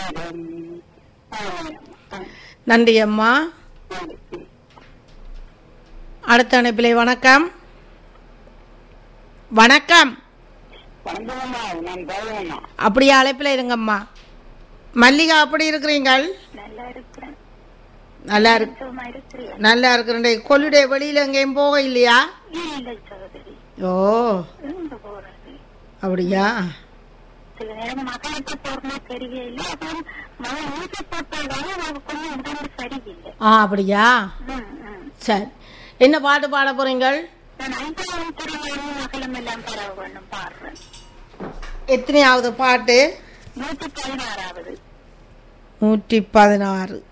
பாடும் ஆமாம். நன்றி அம்மா நன்றி. அடுத்த அனுப்பிலை வணக்கம் வணக்கம் வணக்கம்மா நான் பாலம்மா அப்படியே அழைப்பில் இருங்கம்மா மல்லிகா அப்படி இருக்கிறீங்கள் நல்லா இருக்கிறேன் நல்லா இருக்கு சும்மா இருக்கிறேன் நல்லா இருக்கிறேன் கொல்லுடைய வெளியில எங்கேயும் போக இல்லையா இல்லை சகோதரி ஓ இருந்து போறது அப்படியா சில நேரம் மகளுக்கு போறமா தெரியல அப்புறம் மகள் ஊசி போட்டதால அவளுக்கு கொஞ்சம் உடம்பு சரியில்லை ஆ அப்படியா ம், ம். சரி என்ன பாட்டு பாட போறீங்கள் நான் ஐந்தாவது துறையிலும் மகளும் எல்லாம் பரவ வேண்டும் பாடுறேன் எத்தனையாவது பாட்டு நூத்தி பதினாறாவது நூற்றி பதினாறு